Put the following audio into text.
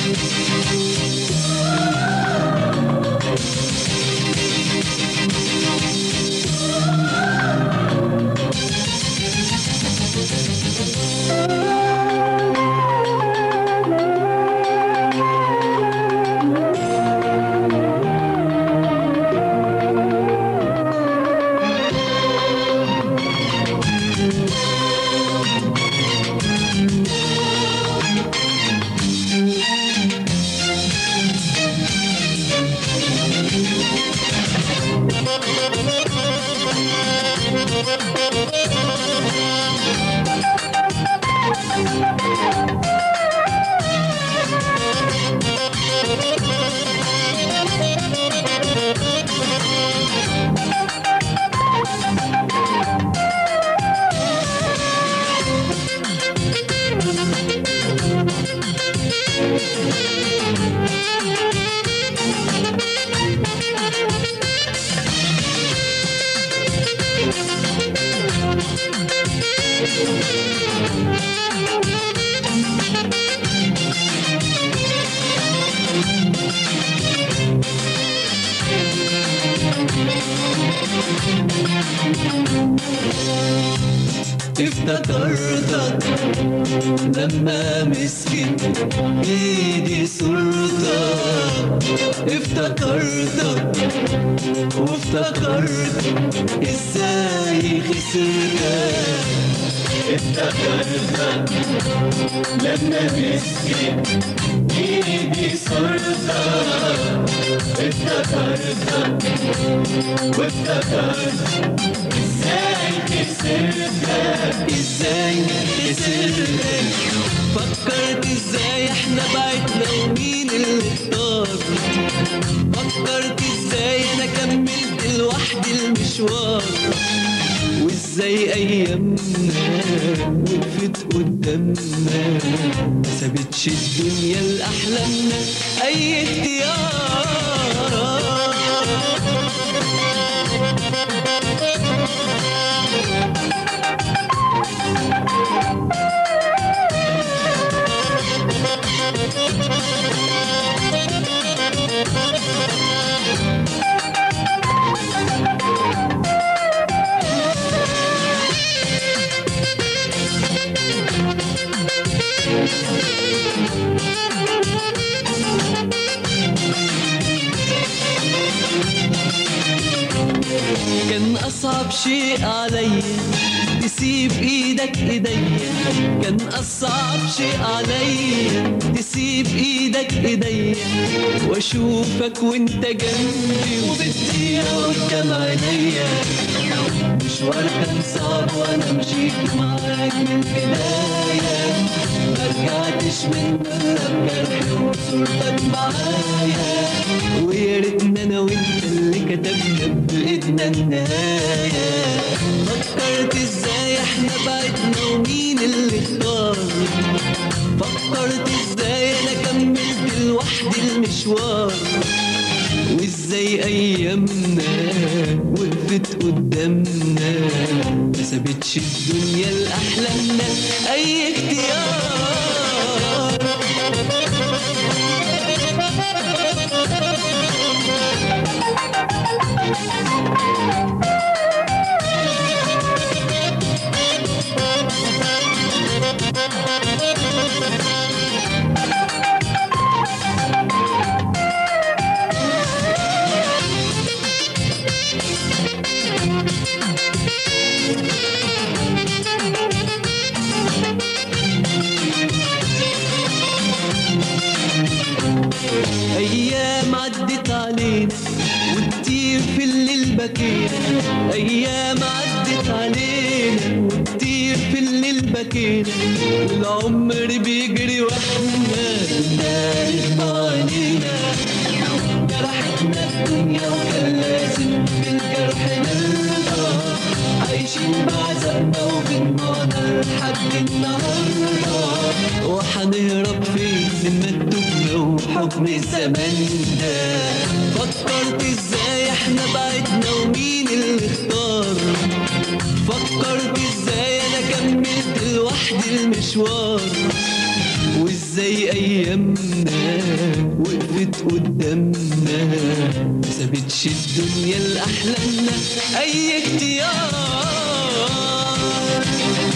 افتكرتك لما مسكت ايدي صورتك افتكرتك وافتكرت ازاي خسرتك افتكرتك لما مسكت ايدي صورتك افتكرتك وافتكرت ازاي خسرتك ازاي خسرتك فكرت ازاي احنا بعدنا ومين اللي اختار فكرت ازاي انا كملت لوحدي المشوار وازاي ايامنا وقفت قدامنا ما سابتش الدنيا لاحلامنا اي اختيار كان أصعب شيء عليا تسيب إيدك إيديا كان أصعب شيء عليا تسيب إيدك إيديا وأشوفك وأنت جنبي وبتضيع قدام عينيا مشوار كان صعب وأنا مشيت معاك من البداية ما رجعتش من بره بجرحي وصورتك معايا ويا ريتنا انا وانت اللي كتبنا بايدنا النهايه فكرت ازاي احنا بعدنا ومين اللي اختار فكرت ازاي انا كملت لوحدي المشوار وازاي ايامنا وقفت قدامنا ما سابتش الدنيا لاحلامنا اي اختيار ايام عدت علينا وكتير في الليل بكينا ايام عدت علينا وكتير في الليل بكينا والعمر بيجري واحنا بنعرف علينا جرحتنا الدنيا وكان لازم بالجرح نرضى عايشين بعذابنا وبالنار لحد النهارده وحنهرب فين من مكتوبنا وحكم الزمان ده فكرت ازاي احنا بعدنا ومين اللي اختار فكرت ازاي انا كملت لوحدي المشوار وازاي زي ايامنا وقفت قدامنا ما سابتش الدنيا لاحلامنا اي اختيار